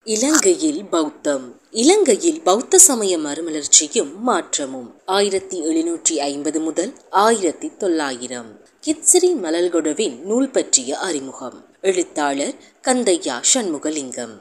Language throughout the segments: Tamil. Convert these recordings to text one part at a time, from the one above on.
இலங்கையில் பௌத்தம் இலங்கையில் பௌத்த சமய மறுமலர்ச்சியும் மாற்றமும் ஆயிரத்தி எழுநூற்றி ஐம்பது முதல் ஆயிரத்தி தொள்ளாயிரம் கித்சிரி மலல்கொடவின் நூல் பற்றிய அறிமுகம் எழுத்தாளர் கந்தையா சண்முகலிங்கம்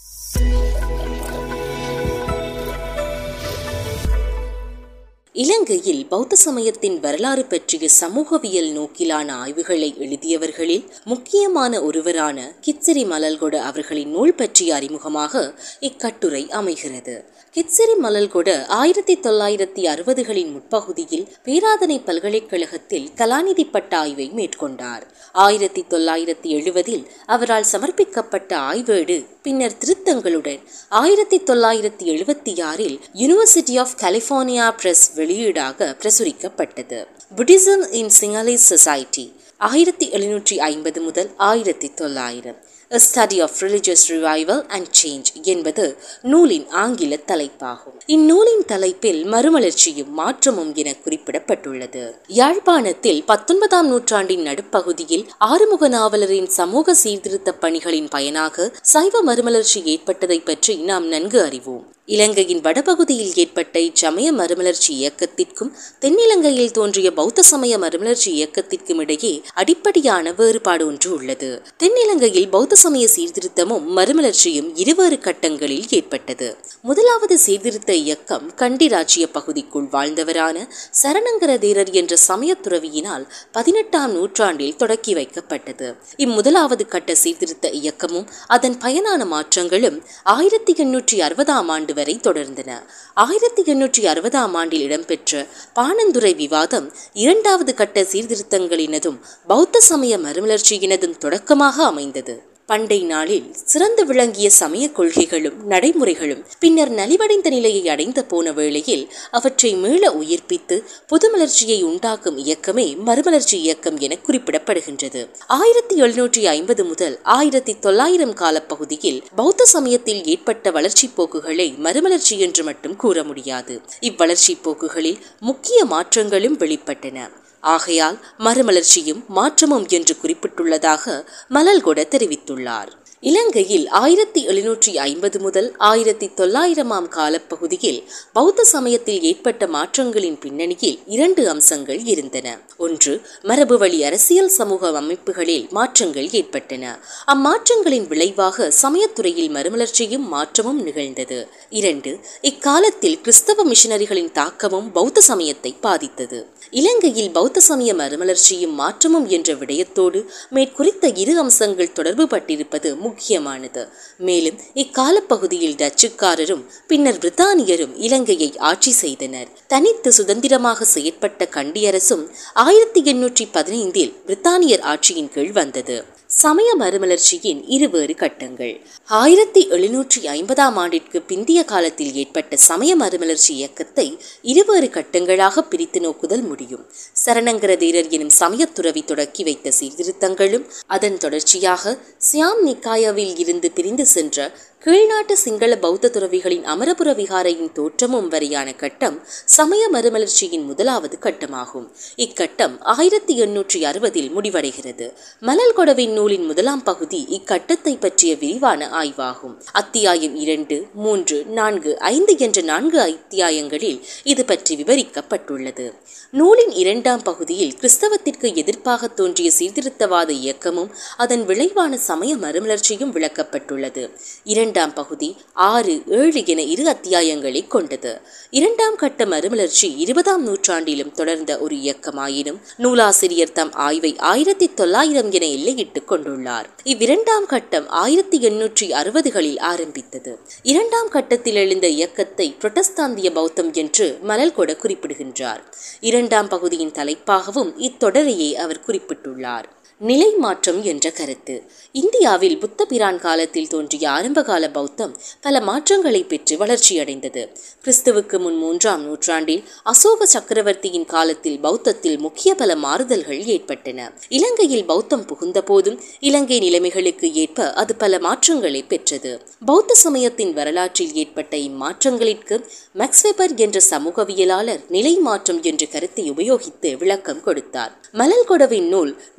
இலங்கையில் பௌத்த சமயத்தின் வரலாறு பற்றிய சமூகவியல் நோக்கிலான ஆய்வுகளை எழுதியவர்களில் முக்கியமான ஒருவரான கித்சிரி மலல்கொட அவர்களின் நூல் பற்றிய அறிமுகமாக இக்கட்டுரை அமைகிறது கித்சிரி மலல்கொட ஆயிரத்தி தொள்ளாயிரத்தி அறுபதுகளின் முற்பகுதியில் பேராதனை பல்கலைக்கழகத்தில் கலாநிதி பட்ட ஆய்வை மேற்கொண்டார் ஆயிரத்தி தொள்ளாயிரத்தி எழுபதில் அவரால் சமர்ப்பிக்கப்பட்ட ஆய்வேடு பின்னர் திருத்தங்களுடன் ஆயிரத்தி தொள்ளாயிரத்தி எழுபத்தி ஆறில் யூனிவர்சிட்டி ஆஃப் கலிஃபோர்னியா பிரஸ் வெளியீடாக பிரசுரிக்கப்பட்டது புத்திசம் இன் சிங்களீஸ் சொசைட்டி ஆயிரத்தி எழுநூற்றி ஐம்பது முதல் ஆயிரத்தி தொள்ளாயிரம் A Study of Religious Revival and Change என்பது நூலின் ஆங்கில தலைப்பாகும் இந்நூலின் தலைப்பில் மறுமலர்ச்சியும் மாற்றமும் என குறிப்பிடப்பட்டுள்ளது யாழ்ப்பாணத்தில் பத்தொன்பதாம் நூற்றாண்டின் நடுப்பகுதியில் ஆறுமுக நாவலரின் சமூக சீர்திருத்த பணிகளின் பயனாக சைவ மறுமலர்ச்சி ஏற்பட்டதை பற்றி நாம் நன்கு அறிவோம் இலங்கையின் வடபகுதியில் ஏற்பட்ட இச்சமய மறுமலர்ச்சி இயக்கத்திற்கும் தென்னிலங்கையில் தோன்றிய பௌத்த சமய மறுமலர்ச்சி இயக்கத்திற்கும் இடையே அடிப்படையான வேறுபாடு ஒன்று உள்ளது தென்னிலங்கையில் பௌத்த சமய சீர்திருத்தமும் மறுமலர்ச்சியும் இருவேறு கட்டங்களில் ஏற்பட்டது முதலாவது சீர்திருத்த இயக்கம் கண்டி ராச்சிய பகுதிக்குள் வாழ்ந்தவரான சரணங்கர தேரர் என்ற சமய துறவியினால் பதினெட்டாம் நூற்றாண்டில் தொடக்கி வைக்கப்பட்டது இம்முதலாவது கட்ட சீர்திருத்த இயக்கமும் அதன் பயனான மாற்றங்களும் ஆயிரத்தி எண்ணூற்றி அறுபதாம் ஆண்டு வரை தொடர்ந்தன ஆயிரத்தி எண்ணூற்றி அறுபதாம் ஆண்டில் இடம்பெற்ற பாணந்துறை விவாதம் இரண்டாவது கட்ட சீர்திருத்தங்களினதும் பௌத்த சமய மறுமலர்ச்சியினதும் தொடக்கமாக அமைந்தது பண்டை நாளில் சிறந்து விளங்கிய சமய கொள்கைகளும் நடைமுறைகளும் பின்னர் நலிவடைந்த நிலையை அடைந்த போன வேளையில் அவற்றை மீள உயிர்ப்பித்து புதுமலர்ச்சியை உண்டாக்கும் இயக்கமே மறுமலர்ச்சி இயக்கம் என குறிப்பிடப்படுகின்றது ஆயிரத்தி எழுநூற்றி ஐம்பது முதல் ஆயிரத்தி தொள்ளாயிரம் காலப்பகுதியில் பௌத்த சமயத்தில் ஏற்பட்ட வளர்ச்சி போக்குகளை மறுமலர்ச்சி என்று மட்டும் கூற முடியாது இவ்வளர்ச்சி போக்குகளில் முக்கிய மாற்றங்களும் வெளிப்பட்டன ஆகையால் மறுமலர்ச்சியும் மாற்றமும் என்று குறிப்பிட்டுள்ளதாக மலல்கொட தெரிவித்துள்ளார் இலங்கையில் ஆயிரத்தி எழுநூற்றி ஐம்பது முதல் ஆயிரத்தி தொள்ளாயிரமாம் காலப்பகுதியில் பௌத்த சமயத்தில் ஏற்பட்ட மாற்றங்களின் பின்னணியில் இரண்டு அம்சங்கள் இருந்தன ஒன்று மரபு வழி அரசியல் சமூக அமைப்புகளில் மாற்றங்கள் ஏற்பட்டன அம்மாற்றங்களின் விளைவாக சமயத்துறையில் மறுமலர்ச்சியும் மாற்றமும் நிகழ்ந்தது இரண்டு இக்காலத்தில் கிறிஸ்தவ மிஷனரிகளின் தாக்கமும் பௌத்த சமயத்தை பாதித்தது இலங்கையில் பௌத்த சமய மறுமலர்ச்சியும் மாற்றமும் என்ற விடயத்தோடு மேற்குறித்த இரு அம்சங்கள் தொடர்பு பட்டிருப்பது முக்கியமானது மேலும் இக்காலப்பகுதியில் டச்சுக்காரரும் பின்னர் பிரித்தானியரும் இலங்கையை ஆட்சி செய்தனர் தனித்து சுதந்திரமாக செயற்பட்ட கண்டியரசும் ஆயிரத்தி எண்ணூற்றி பதினைந்தில் பிரித்தானியர் ஆட்சியின் கீழ் வந்தது சமய மறுமலர்ச்சியின் இருவேறு கட்டங்கள் ஆயிரத்தி எழுநூற்றி ஐம்பதாம் ஆண்டிற்கு பிந்திய காலத்தில் ஏற்பட்ட சமய மறுமலர்ச்சி இயக்கத்தை இருவேறு கட்டங்களாக பிரித்து நோக்குதல் முடியும் சரணங்கர தேரர் எனும் சமயத்துறவி தொடக்கி வைத்த சீர்திருத்தங்களும் அதன் தொடர்ச்சியாக சியாம் நிக்காயாவில் இருந்து பிரிந்து சென்ற கீழ்நாட்டு சிங்கள பௌத்த துறவிகளின் அமரபுர விகாரையின் தோற்றமும் வரையான கட்டம் சமய மறுமலர்ச்சியின் முதலாவது கட்டமாகும் இக்கட்டம் ஆயிரத்தி எண்ணூற்றி அறுபதில் முடிவடைகிறது மலல் கொடவின் நூலின் முதலாம் பகுதி இக்கட்டத்தை பற்றிய விரிவான ஆய்வாகும் அத்தியாயம் இரண்டு மூன்று நான்கு ஐந்து என்ற நான்கு அத்தியாயங்களில் இது பற்றி விவரிக்கப்பட்டுள்ளது நூலின் இரண்டாம் பகுதியில் கிறிஸ்தவத்திற்கு எதிர்ப்பாக தோன்றிய சீர்திருத்தவாத இயக்கமும் அதன் விளைவான சமய மறுமலர்ச்சியும் விளக்கப்பட்டுள்ளது இரண்டாம் பகுதி ஆறு ஏழு என இரு அத்தியாயங்களை கொண்டது இரண்டாம் கட்ட மறுமலர்ச்சி இருபதாம் நூற்றாண்டிலும் தொடர்ந்த ஒரு இயக்கமாயினும் நூலாசிரியர் தம் ஆய்வை ஆயிரத்தி தொள்ளாயிரம் என எல்லையிட்டுக் கொண்டுள்ளார் இவ்விரண்டாம் கட்டம் ஆயிரத்தி எண்ணூற்றி அறுபதுகளில் ஆரம்பித்தது இரண்டாம் கட்டத்தில் எழுந்த இயக்கத்தை புரொட்டஸ்தாந்திய பௌத்தம் என்று மலல்கொட குறிப்பிடுகின்றார் இரண்டாம் பகுதியின் தலைப்பாகவும் இத்தொடரையே அவர் குறிப்பிட்டுள்ளார் நிலை மாற்றம் என்ற கருத்து இந்தியாவில் புத்த பிரான் காலத்தில் தோன்றிய ஆரம்பகால பௌத்தம் பல மாற்றங்களை பெற்று வளர்ச்சியடைந்தது கிறிஸ்துவுக்கு முன் மூன்றாம் நூற்றாண்டில் அசோக சக்கரவர்த்தியின் காலத்தில் பௌத்தத்தில் முக்கிய பல மாறுதல்கள் ஏற்பட்டன இலங்கையில் பௌத்தம் புகுந்த போதும் இலங்கை நிலைமைகளுக்கு ஏற்ப அது பல மாற்றங்களை பெற்றது பௌத்த சமயத்தின் வரலாற்றில் ஏற்பட்ட இம்மாற்றங்களிற்கு மேக்ஸ்வெபர் என்ற சமூகவியலாளர் நிலை மாற்றம் என்ற கருத்தை உபயோகித்து விளக்கம் கொடுத்தார் மலல்கொடவின் நூல் நிலை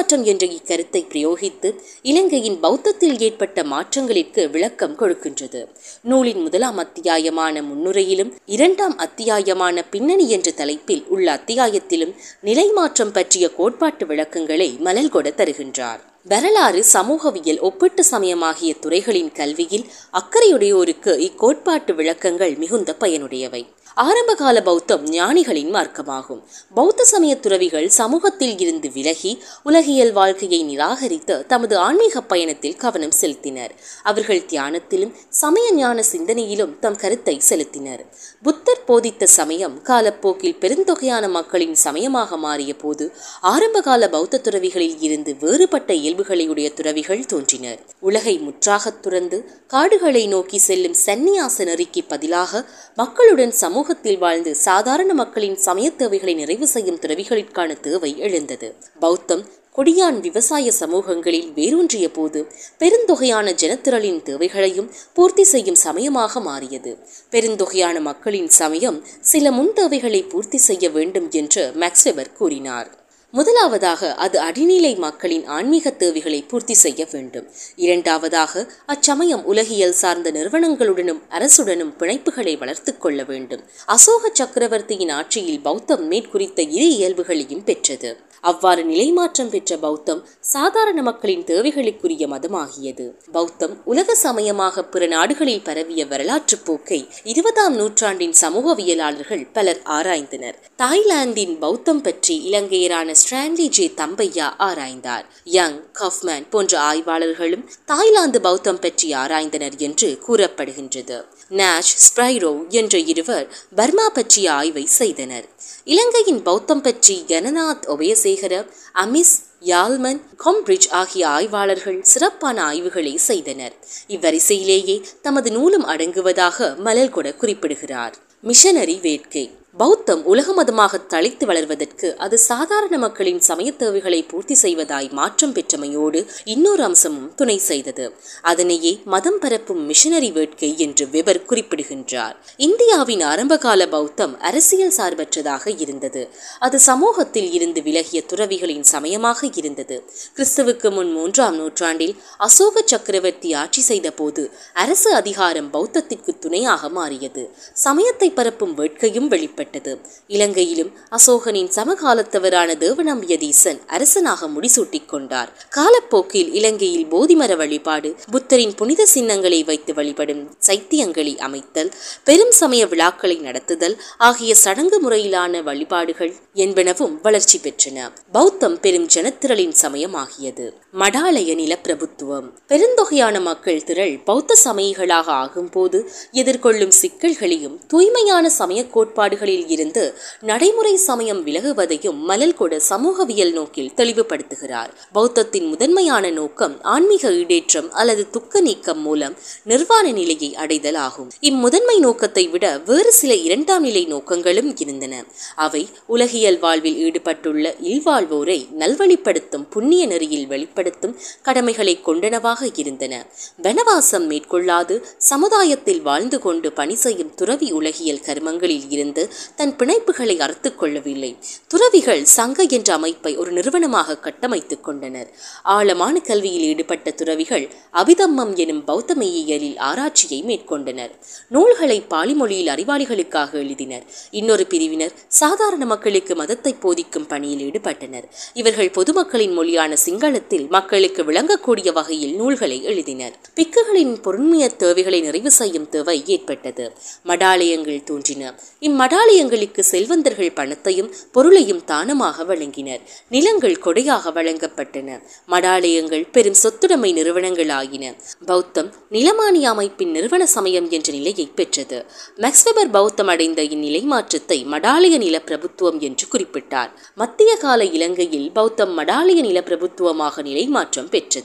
நிலைமாற்றம் என்ற இக்கருத்தை பிரயோகித்து இலங்கையின் பௌத்தத்தில் ஏற்பட்ட மாற்றங்களிற்கு விளக்கம் கொடுக்கின்றது நூலின் முதலாம் அத்தியாயமான முன்னுரையிலும் இரண்டாம் அத்தியாயமான பின்னணி என்ற தலைப்பில் உள்ள அத்தியாயத்திலும் நிலைமாற்றம் பற்றிய கோட்பாட்டு விளக்கங்களை மலல்கொட தருகின்றார் வரலாறு சமூகவியல் ஒப்பிட்டு சமயமாகிய துறைகளின் கல்வியில் அக்கறையுடையோருக்கு இக்கோட்பாட்டு விளக்கங்கள் மிகுந்த பயனுடையவை ஆரம்பகால பௌத்தம் ஞானிகளின் மார்க்கமாகும் பௌத்த சமய துறவிகள் சமூகத்தில் இருந்து விலகி உலகியல் வாழ்க்கையை நிராகரித்து தமது ஆன்மீக பயணத்தில் கவனம் செலுத்தினர் அவர்கள் தியானத்திலும் சமய ஞான சிந்தனையிலும் தம் கருத்தை செலுத்தினர் புத்தர் போதித்த சமயம் காலப்போக்கில் பெருந்தொகையான மக்களின் சமயமாக மாறிய போது ஆரம்பகால பௌத்த துறவிகளில் இருந்து வேறுபட்ட இயல்புகளையுடைய துறவிகள் தோன்றினர் உலகை முற்றாகத் துறந்து காடுகளை நோக்கி செல்லும் சந்நியாச நெறிக்கு பதிலாக மக்களுடன் சமூகத்தில் வாழ்ந்து சாதாரண மக்களின் சமயத் தேவைகளை நிறைவு செய்யும் துறவிகளிற்கான தேவை எழுந்தது பௌத்தம் கொடியான் விவசாய சமூகங்களில் வேரூன்றிய போது பெருந்தொகையான ஜனத்திரளின் தேவைகளையும் பூர்த்தி செய்யும் சமயமாக மாறியது பெருந்தொகையான மக்களின் சமயம் சில முன் தேவைகளை பூர்த்தி செய்ய வேண்டும் என்று மேக்ஸ்வெபர் கூறினார் முதலாவதாக அது அடிநிலை மக்களின் ஆன்மீக தேவைகளை பூர்த்தி செய்ய வேண்டும் இரண்டாவதாக அச்சமயம் உலகியல் சார்ந்த நிறுவனங்களுடனும் அரசுடனும் பிணைப்புகளை வளர்த்து கொள்ள வேண்டும் அசோக சக்கரவர்த்தியின் ஆட்சியில் பௌத்தம் மேற்குறித்த இரு இயல்புகளையும் பெற்றது அவ்வாறு நிலைமாற்றம் பெற்ற பௌத்தம் சாதாரண மக்களின் தேவைகளுக்குரிய மதமாகியது பௌத்தம் உலக சமயமாக பிற நாடுகளில் பரவிய வரலாற்று போக்கை இருபதாம் நூற்றாண்டின் சமூகவியலாளர்கள் பலர் ஆராய்ந்தனர் தாய்லாந்தின் பௌத்தம் பற்றி இலங்கையரான ஸ்ட்ரான்லி ஜே தம்பையா ஆராய்ந்தார் யங் கஃப்மேன் போன்ற ஆய்வாளர்களும் தாய்லாந்து பௌத்தம் பற்றி ஆராய்ந்தனர் என்று கூறப்படுகின்றது நாஷ் ஸ்ப்ரைரோ என்ற இருவர் பர்மா பற்றிய ஆய்வை செய்தனர் இலங்கையின் பௌத்தம் பற்றி கனநாத் ஒபயசேகர அமிஸ் யால்மன் கொம்பிரிட்ஜ் ஆகிய ஆய்வாளர்கள் சிறப்பான ஆய்வுகளை செய்தனர் இவ்வரிசையிலேயே தமது நூலும் அடங்குவதாக மலல்கொட குறிப்பிடுகிறார் மிஷனரி வேட்கை பௌத்தம் உலக மதமாக தழைத்து வளர்வதற்கு அது சாதாரண மக்களின் சமய தேவைகளை பூர்த்தி செய்வதாய் மாற்றம் பெற்றமையோடு இன்னொரு அம்சமும் துணை செய்தது அதனையே மதம் பரப்பும் மிஷனரி வேட்கை என்று வெபர் குறிப்பிடுகின்றார் இந்தியாவின் ஆரம்பகால பௌத்தம் அரசியல் சார்பற்றதாக இருந்தது அது சமூகத்தில் இருந்து விலகிய துறவிகளின் சமயமாக இருந்தது கிறிஸ்துவுக்கு முன் மூன்றாம் நூற்றாண்டில் அசோக சக்கரவர்த்தி ஆட்சி செய்த போது அரசு அதிகாரம் பௌத்தத்திற்கு துணையாக மாறியது சமயத்தை பரப்பும் வேட்கையும் வெளிப்பட்டது இலங்கையிலும் அசோகனின் சமகாலத்தவரான தேவநம்பியதீசன் அரசனாக முடிசூட்டிக் கொண்டார் காலப்போக்கில் இலங்கையில் போதிமர வழிபாடு புத்தரின் புனித சின்னங்களை வைத்து வழிபடும் சைத்தியங்களை அமைத்தல் பெரும் சமய விழாக்களை நடத்துதல் ஆகிய சடங்கு முறையிலான வழிபாடுகள் என்பனவும் வளர்ச்சி பெற்றன பௌத்தம் பெரும் ஜனத்திரளின் சமயமாகியது மடாலய நிலப்பிரபுத்துவம் பெருந்தொகையான மக்கள் திரள் பௌத்த சமயிகளாக ஆகும்போது எதிர்கொள்ளும் சிக்கல்களையும் தூய்மையான சமய கோட்பாடுகளில் இருந்து நடைமுறை சமயம் விலகுவதையும் மலல் கூட சமூகவியல் நோக்கில் தெளிவுபடுத்துகிறார் பௌத்தத்தின் முதன்மையான நோக்கம் ஆன்மீக ஈடேற்றம் அல்லது துக்க நீக்கம் மூலம் நிர்வாண நிலையை அடைதல் ஆகும் இம்முதன்மை நோக்கத்தை விட வேறு சில இரண்டாம் நிலை நோக்கங்களும் இருந்தன அவை உலகியல் வாழ்வில் ஈடுபட்டுள்ள இல்வாழ்வோரை நல்வழிப்படுத்தும் புண்ணிய நெறியில் வெளிப்படுத்தும் கடமைகளை கொண்டனவாக இருந்தன வனவாசம் மேற்கொள்ளாது சமுதாயத்தில் வாழ்ந்து கொண்டு பணி செய்யும் துறவி உலகியல் கர்மங்களில் இருந்து தன் பிணைப்புகளை அறுத்து கொள்ளவில்லை துறவிகள் சங்க என்ற அமைப்பை ஒரு நிறுவனமாக கட்டமைத்துக் கொண்டனர் ஆழமான கல்வியில் ஈடுபட்ட துறவிகள் அபிதம்மம் எனும் பௌத்த மெய்யியலில் ஆராய்ச்சியை மேற்கொண்டனர் நூல்களை பாலி மொழியில் அறிவாளிகளுக்காக எழுதினர் இன்னொரு பிரிவினர் சாதாரண மக்களுக்கு மதத்தை போதிக்கும் பணியில் ஈடுபட்டனர் இவர்கள் பொதுமக்களின் மொழியான சிங்களத்தில் மக்களுக்கு விளங்கக்கூடிய வகையில் நூல்களை எழுதினர் பிக்குகளின் பொருண்மைய தேவைகளை நிறைவு செய்யும் தேவை ஏற்பட்டது மடாலயங்கள் தோன்றின இம்மடாலயங்களுக்கு செல்வந்தர்கள் பணத்தையும் பொருளையும் தானமாக வழங்கினர் நிலங்கள் கொடையாக வழங்கப்பட்டன மடாலயங்கள் பெரும் சொத்துடைமை நிறுவனங்கள் ஆயின பௌத்தம் நிலமானி அமைப்பின் நிறுவன சமயம் என்ற நிலையை பெற்றது மேக்ஸ்வெபர் பௌத்தம் அடைந்த இந்நிலை மாற்றத்தை மடாலய நில பிரபுத்துவம் என்று குறிப்பிட்டார் மத்திய கால இலங்கையில் பௌத்தம் மடாலய நில பிரபுத்துவமாக நிலை மாற்றம் பெற்றது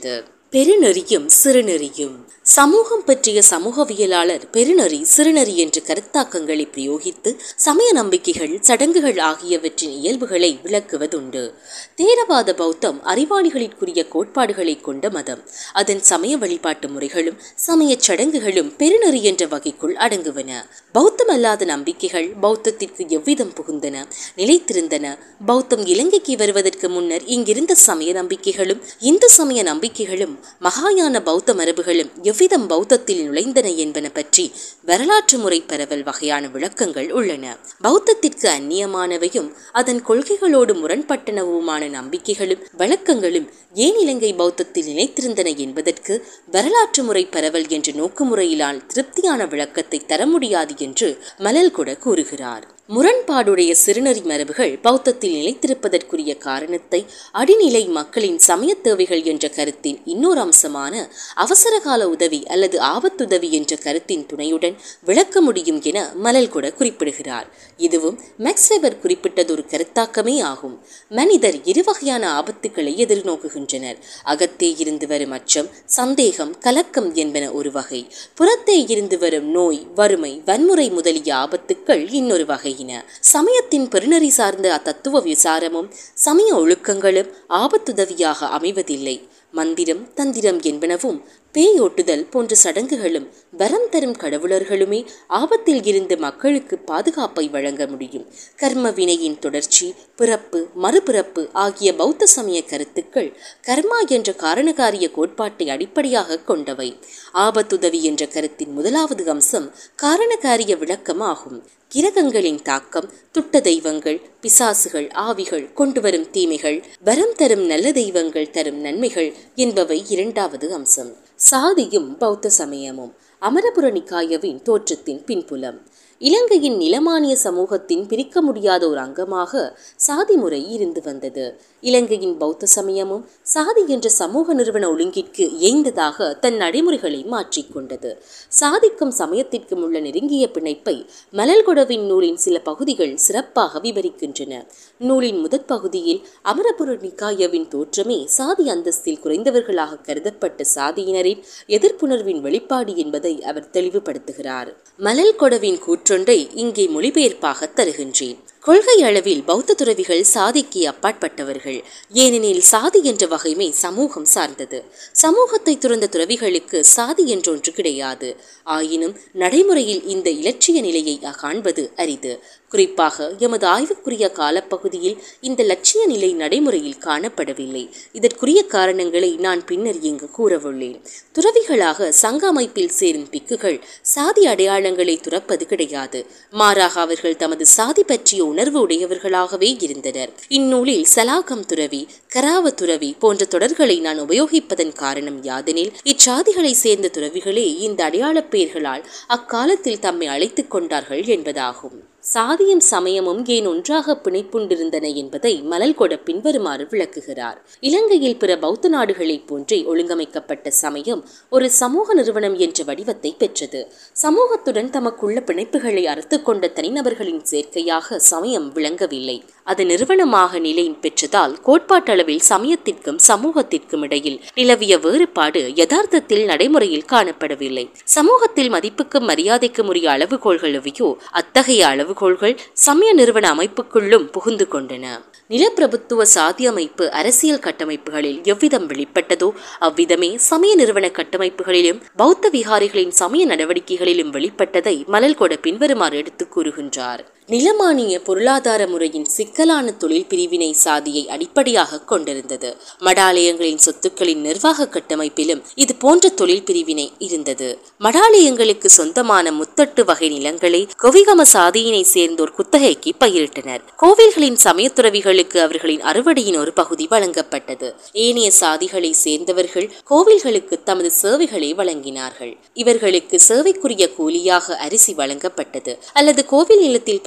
பெருநெறியும் சிறுநெறியும் சமூகம் பற்றிய சமூகவியலாளர் பெருநெறி சிறுநெறி என்ற கருத்தாக்கங்களை பிரயோகித்து சமய நம்பிக்கைகள் சடங்குகள் ஆகியவற்றின் இயல்புகளை விளக்குவதுண்டு தேரவாத பௌத்தம் அறிவாளிகளிற்குரிய கோட்பாடுகளை கொண்ட மதம் அதன் சமய வழிபாட்டு முறைகளும் சமயச் சடங்குகளும் பெருநெறி என்ற வகைக்குள் அடங்குவன பௌத்தம் அல்லாத நம்பிக்கைகள் பௌத்தத்திற்கு எவ்விதம் புகுந்தன நிலைத்திருந்தன பௌத்தம் இலங்கைக்கு வருவதற்கு முன்னர் இங்கிருந்த சமய நம்பிக்கைகளும் இந்து சமய நம்பிக்கைகளும் மகாயான பௌத்த மரபுகளும் எவ்விதம் பௌத்தத்தில் நுழைந்தன என்பன பற்றி வரலாற்று முறை பரவல் வகையான விளக்கங்கள் உள்ளன பௌத்தத்திற்கு அந்நியமானவையும் அதன் கொள்கைகளோடு முரண்பட்டனவுமான நம்பிக்கைகளும் வழக்கங்களும் ஏன் இலங்கை பௌத்தத்தில் நிலைத்திருந்தன என்பதற்கு வரலாற்று முறை பரவல் என்ற நோக்குமுறையிலால் திருப்தியான விளக்கத்தை தர முடியாது என்று மலல் கூட கூறுகிறார் முரண்பாடுடைய சிறுநறி மரபுகள் பௌத்தத்தில் நிலைத்திருப்பதற்குரிய காரணத்தை அடிநிலை மக்களின் சமய தேவைகள் என்ற கருத்தின் இன்னொரு அம்சமான அவசரகால உதவி அல்லது ஆபத்துதவி என்ற கருத்தின் துணையுடன் விளக்க முடியும் என மலல் கூட குறிப்பிடுகிறார் இதுவும் மேக்ஸ்வெபர் குறிப்பிட்டதொரு கருத்தாக்கமே ஆகும் மனிதர் இரு வகையான ஆபத்துக்களை எதிர்நோக்குகின்றனர் அகத்தே இருந்து வரும் அச்சம் சந்தேகம் கலக்கம் என்பன ஒரு வகை புறத்தே இருந்து வரும் நோய் வறுமை வன்முறை முதலிய ஆபத்துக்கள் இன்னொரு வகையின சமயத்தின் பெருநெறி சார்ந்த அத்தத்துவ விசாரமும் சமய ஒழுக்கங்களும் ஆபத்துதவியாக அமைவதில்லை மந்திரம் தந்திரம் என்பனவும் பேயோட்டுதல் போன்ற சடங்குகளும் வரம் தரும் கடவுளர்களுமே ஆபத்தில் இருந்து மக்களுக்கு பாதுகாப்பை வழங்க முடியும் கர்ம வினையின் தொடர்ச்சி பிறப்பு மறுபிறப்பு ஆகிய பௌத்த சமய கருத்துக்கள் கர்மா என்ற காரணகாரிய கோட்பாட்டை அடிப்படையாக கொண்டவை ஆபத்துதவி என்ற கருத்தின் முதலாவது அம்சம் காரணகாரிய விளக்கம் ஆகும் கிரகங்களின் தாக்கம் துட்ட தெய்வங்கள் பிசாசுகள் ஆவிகள் கொண்டு வரும் தீமைகள் வரம் தரும் நல்ல தெய்வங்கள் தரும் நன்மைகள் என்பவை இரண்டாவது அம்சம் சாதியும் பௌத்த சமயமும் அமரபுர நிக்காயவின் தோற்றத்தின் பின்புலம் இலங்கையின் நிலமானிய சமூகத்தின் பிரிக்க முடியாத ஒரு அங்கமாக சாதி முறை இருந்து வந்தது இலங்கையின் பௌத்த சமயமும் சாதி என்ற சமூக நிறுவன ஒழுங்கிற்கு இயைந்ததாக தன் நடைமுறைகளை மாற்றிக்கொண்டது சாதிக்கும் சமயத்திற்கும் உள்ள நெருங்கிய பிணைப்பை மலல்கொடவின் நூலின் சில பகுதிகள் சிறப்பாக விவரிக்கின்றன நூலின் முதற் பகுதியில் அமரபுர நிக்காயவின் தோற்றமே சாதி அந்தஸ்தில் குறைந்தவர்களாக கருதப்பட்ட சாதியினரின் எதிர்ப்புணர்வின் வெளிப்பாடு என்பதை அவர் தெளிவுபடுத்துகிறார் மலல்கொடவின் கூற்றொன்றை இங்கே மொழிபெயர்ப்பாக தருகின்றேன் கொள்கை அளவில் பௌத்த துறவிகள் சாதிக்கு அப்பாற்பட்டவர்கள் ஏனெனில் சாதி என்ற வகைமை சமூகம் சார்ந்தது சமூகத்தை துறந்த துறவிகளுக்கு சாதி என்றொன்று கிடையாது ஆயினும் நடைமுறையில் இந்த இலட்சிய நிலையை காண்பது அரிது குறிப்பாக எமது ஆய்வுக்குரிய காலப்பகுதியில் இந்த லட்சிய நிலை நடைமுறையில் காணப்படவில்லை இதற்குரிய காரணங்களை நான் பின்னர் இங்கு கூறவுள்ளேன் துறவிகளாக சங்க அமைப்பில் சேரும் பிக்குகள் சாதி அடையாளங்களை துறப்பது கிடையாது மாறாக அவர்கள் தமது சாதி பற்றிய உணர்வு உடையவர்களாகவே இருந்தனர் இந்நூலில் சலாகம் துறவி கராவ துறவி போன்ற தொடர்களை நான் உபயோகிப்பதன் காரணம் யாதெனில் இச்சாதிகளை சேர்ந்த துறவிகளே இந்த அடையாளப் பெயர்களால் அக்காலத்தில் தம்மை அழைத்துக் கொண்டார்கள் என்பதாகும் சாதியும் சமயமும் ஏன் ஒன்றாக பிணைப்புண்டிருந்தன என்பதை மலல்கொட பின்வருமாறு விளக்குகிறார் இலங்கையில் பிற பௌத்த நாடுகளைப் போன்றே ஒழுங்கமைக்கப்பட்ட சமயம் ஒரு சமூக நிறுவனம் என்ற வடிவத்தை பெற்றது சமூகத்துடன் தமக்குள்ள பிணைப்புகளை அறுத்து கொண்ட தனிநபர்களின் சேர்க்கையாக சமயம் விளங்கவில்லை அது நிறுவனமாக நிலை பெற்றதால் கோட்பாட்டளவில் சமயத்திற்கும் சமூகத்திற்கும் இடையில் நிலவிய வேறுபாடு யதார்த்தத்தில் நடைமுறையில் காணப்படவில்லை சமூகத்தில் மதிப்புக்கும் மரியாதைக்கும் உரிய அளவுகோல்கள் எவையோ அத்தகைய அளவுகோல்கள் சமய நிறுவன அமைப்புக்குள்ளும் புகுந்து கொண்டன நிலப்பிரபுத்துவ சாதி அமைப்பு அரசியல் கட்டமைப்புகளில் எவ்விதம் வெளிப்பட்டதோ அவ்விதமே சமய நிறுவன கட்டமைப்புகளிலும் பௌத்த விகாரிகளின் சமய நடவடிக்கைகளிலும் வெளிப்பட்டதை மலல்கொட பின்வருமாறு எடுத்துக் கூறுகின்றார் நிலமானிய பொருளாதார முறையின் சிக்கலான தொழில் பிரிவினை சாதியை அடிப்படையாக கொண்டிருந்தது மடாலயங்களின் சொத்துக்களின் நிர்வாக கட்டமைப்பிலும் இது போன்ற தொழில் பிரிவினை இருந்தது மடாலயங்களுக்கு சொந்தமான முத்தட்டு வகை நிலங்களை கொவிகம சாதியினை சேர்ந்தோர் குத்தகைக்கு பயிரிட்டனர் கோவில்களின் சமயத்துறவிகளுக்கு அவர்களின் அறுவடையின் ஒரு பகுதி வழங்கப்பட்டது ஏனைய சாதிகளை சேர்ந்தவர்கள் கோவில்களுக்கு தமது சேவைகளை வழங்கினார்கள் இவர்களுக்கு சேவைக்குரிய கூலியாக அரிசி வழங்கப்பட்டது அல்லது கோவில் நிலத்தில்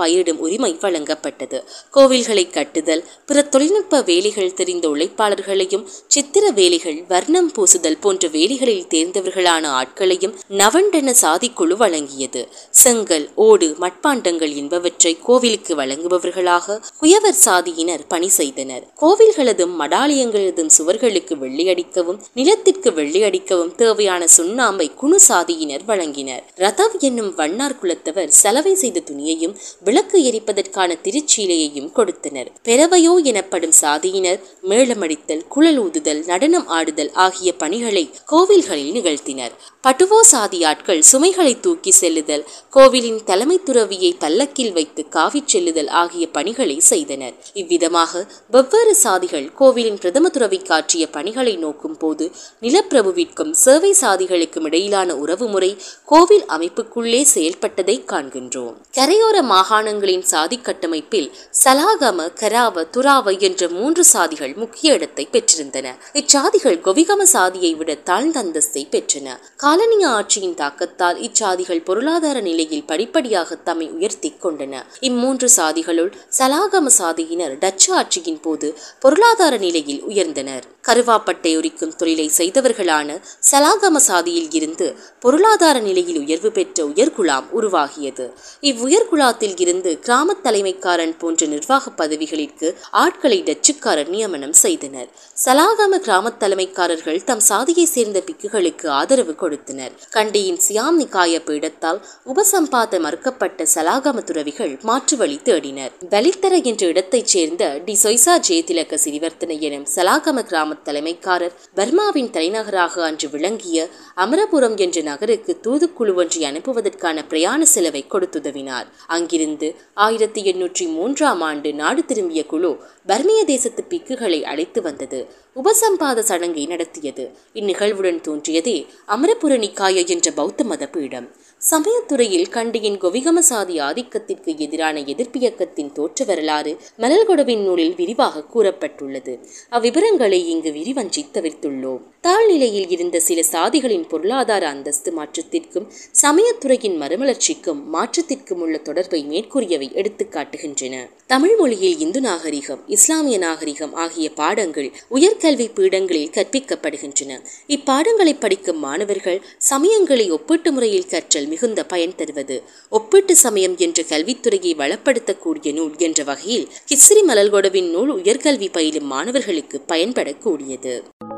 பயிரிடும் உரிமை வழங்கப்பட்டது கோவில்களை கட்டுதல் பிற தொழில்நுட்ப வேலைகள் தெரிந்த உழைப்பாளர்களையும் சித்திர வேலைகள் வர்ணம் பூசுதல் போன்ற வேலைகளில் தேர்ந்தவர்களான ஆட்களையும் நவண்டன சாதிக்குழு வழங்கியது செங்கல் ஓடு மட்பாண்டங்கள் என்பவற்றை கோவிலுக்கு வழங்குபவர்களாக குயவர் சாதியினர் பணி செய்தனர் கோவில்களதும் மடாலயங்களதும் சுவர்களுக்கு வெள்ளையடிக்கவும் நிலத்திற்கு வெள்ளையடிக்கவும் தேவையான சுண்ணாம்பை குணு சாதியினர் வழங்கினர் ரதவ் என்னும் வண்ணார் குலத்தவர் செலவை செய்த துணியையும் விளக்கு எரிப்பதற்கான திருச்சீலையையும் கொடுத்தனர் பெறவையோ எனப்படும் சாதியினர் மேளமடித்தல் குழல் ஊதுதல் நடனம் ஆடுதல் ஆகிய பணிகளை கோவில்களில் நிகழ்த்தினர் பட்டுவோ சாதி ஆட்கள் சுமைகளை தூக்கி செல்லுதல் கோவிலின் தலைமை துறவியை பல்லக்கில் வைத்து காவிச் செல்லுதல் ஆகிய பணிகளை செய்தனர் இவ்விதமாக வெவ்வேறு சாதிகள் கோவிலின் பிரதம துறவி காற்றிய பணிகளை நோக்கும் போது நிலப்பிரபுவிற்கும் சேவை சாதிகளுக்கும் இடையிலான உறவுமுறை கோவில் அமைப்புக்குள்ளே செயல்பட்டதை காண்கின்றோம் கரையோர மாகாணங்களின் சாதி கட்டமைப்பில் சலாகம கராவ துராவ என்ற மூன்று சாதிகள் முக்கிய இடத்தை பெற்றிருந்தன இச்சாதிகள் கொவிகம சாதியை விட தாழ்ந்த அந்தஸ்தை பெற்றன காலனிய ஆட்சியின் தாக்கத்தால் இச்சாதிகள் பொருளாதார நிலையில் படிப்படியாக தம்மை உயர்த்தி கொண்டன இம்மூன்று சாதிகளுள் சலாகம சாதியினர் டச்சு ஆட்சியின் போது பொருளாதார நிலையில் உயர்ந்தனர் கருவாப்பட்டை உரிக்கும் தொழிலை செய்தவர்களான சலாகம சாதியில் இருந்து பொருளாதார நிலையில் உயர்வு பெற்ற உயர்குலாம் உருவாகியது இவ்வுயர்குலாத்தில் இருந்து கிராமத் தலைமைக்காரன் போன்ற நிர்வாக பதவிகளிற்கு ஆட்களை டச்சுக்காரர் நியமனம் செய்தனர் சலாகம கிராமத் தலைமைக்காரர்கள் தம் சாதியை சேர்ந்த பிக்குகளுக்கு ஆதரவு கொடுத்தனர் கண்டியின் சியாம் நிக்காய பீடத்தால் உபசம்பாத மறுக்கப்பட்ட சலாகம துறவிகள் மாற்று வழி தேடினர் பலித்தர என்ற இடத்தைச் சேர்ந்த டி சொய்சா ஜெயதிலக சிறிவர்த்தனை எனும் சலாகம கிராம தலைமைக்காரர் பர்மாவின் தலைநகராக அன்று விளங்கிய அமரபுரம் என்ற நகருக்கு தூதுக்குழு ஒன்றை அனுப்புவதற்கான பிரயாண செலவை கொடுத்துதவினார் அங்கிருந்து ஆயிரத்தி எண்ணூற்றி மூன்றாம் ஆண்டு நாடு திரும்பிய குழு பர்மிய தேசத்து பிக்குகளை அழைத்து வந்தது உபசம்பாத சடங்கை நடத்தியது இந்நிகழ்வுடன் தோன்றியதே அமரபுர நிக்காய என்ற பௌத்த மத பீடம் சமயத்துறையில் கண்டியின் கொவிகம சாதி ஆதிக்கத்திற்கு எதிரான எதிர்ப்பியக்கத்தின் தோற்ற வரலாறு மலல்கொடவின் நூலில் விரிவாக கூறப்பட்டுள்ளது அவ்விவரங்களை இங்கு விரிவஞ்சி தவிர்த்துள்ளோம் தாழ்நிலையில் இருந்த சில சாதிகளின் பொருளாதார அந்தஸ்து மாற்றத்திற்கும் சமயத்துறையின் மறுமலர்ச்சிக்கும் மாற்றத்திற்கும் உள்ள தொடர்பை மேற்கூறியவை எடுத்துக்காட்டுகின்றன தமிழ் மொழியில் இந்து நாகரிகம் இஸ்லாமிய நாகரிகம் ஆகிய பாடங்கள் உயர்கல்வி பீடங்களில் கற்பிக்கப்படுகின்றன இப்பாடங்களை படிக்கும் மாணவர்கள் சமயங்களை ஒப்பீட்டு முறையில் கற்றல் மிகுந்த பயன் தருவது ஒப்பீட்டு சமயம் என்ற கல்வித்துறையை வளப்படுத்தக்கூடிய நூல் என்ற வகையில் கிஸ்ரி மலல்கொடவின் நூல் உயர்கல்வி பயிலும் மாணவர்களுக்கு பயன்படக்கூடியது